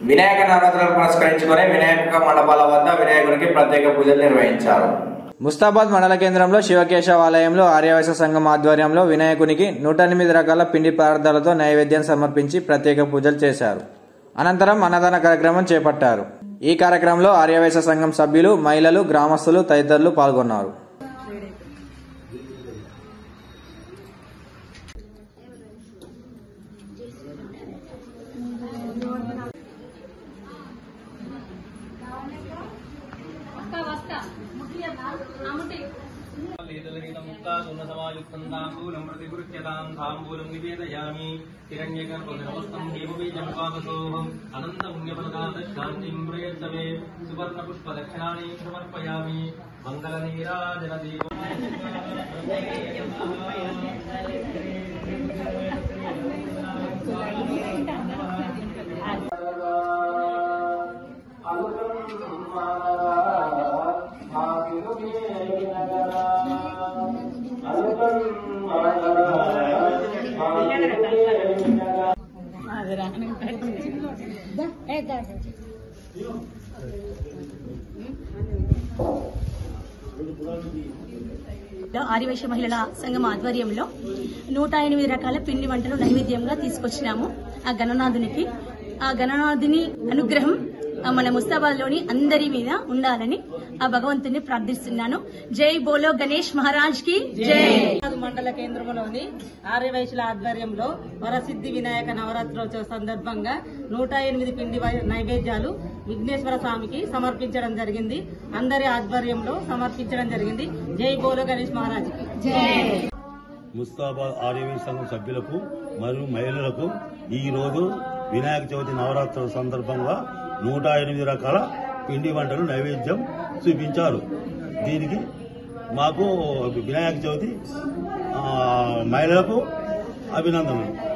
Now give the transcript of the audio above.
వినాయక నవరాత్రులను పురస్కరించుకొని వినాయక మండపాల వద్ద వినాయకునికి ప్రత్యేక పూజలు నిర్వహించారు ముస్తాబాద్ మండల కేంద్రంలో శివకేశవ ఆలయంలో ఆర్యవైశ్య సంఘం ఆధ్వర్యంలో వినాయకునికి నూట ఎనిమిది రకాల పిండి పదార్థాలతో నైవేద్యం సమర్పించి ప్రత్యేక పూజలు చేశారు అనంతరం అన్నదాన కార్యక్రమం చేపట్టారు ఈ కార్యక్రమంలో ఆర్యవైశ్య సంఘం సభ్యులు మహిళలు గ్రామస్తులు తదితరులు పాల్గొన్నారు తాంబూలం ప్రతిగృహ్యతాం తాంబూలం నివేదయామి హిరణ్యగర్భగర్భస్థం దేవబీజం పాదసోహం అనంతపుణ్యఫలదాశాంతిం ప్రయచ్చమే సువర్ణపుష్పదక్షిణాని సమర్పయామి మంగళనీరాజన దీపం ఆదివైశ్య మహిళల సంఘం ఆధ్వర్యంలో నూట ఎనిమిది రకాల పిండి వంటలు నైవేద్యంగా తీసుకొచ్చినాము ఆ గణనాథునికి ఆ గణనాథుని అనుగ్రహం ఆ మన ముస్తాబాద్ లోని అందరి మీద ఉండాలని ఆ భగవంతుని ప్రార్థిస్తున్నాను జై బోలో గణేష్ మహారాజ్ కి జై హైదరాబాద్ మండల కేంద్రంలోని ఆర్యవైశ్యుల ఆధ్వర్యంలో వరసిద్ధి వినాయక నవరాత్రోత్సవ సందర్భంగా నూట ఎనిమిది పిండి వై- నైవేద్యాలు విఘ్నేశ్వర స్వామికి సమర్పించడం జరిగింది అందరి ఆధ్వర్యంలో సమర్పించడం జరిగింది జై బోలో గణేష్ మహారాజ్ ముస్తాబాద్ ఆర్యవీ సంఘం సభ్యులకు మరియు మహిళలకు ఈ రోజు వినాయక చవితి నవరాత్రుల సందర్భంగా నూట ఎనిమిది రకాల పిండి వంటలు నైవేద్యం చూపించారు దీనికి మాకు వినాయక చవితి ఆ, మహిళలకు అభినందనలు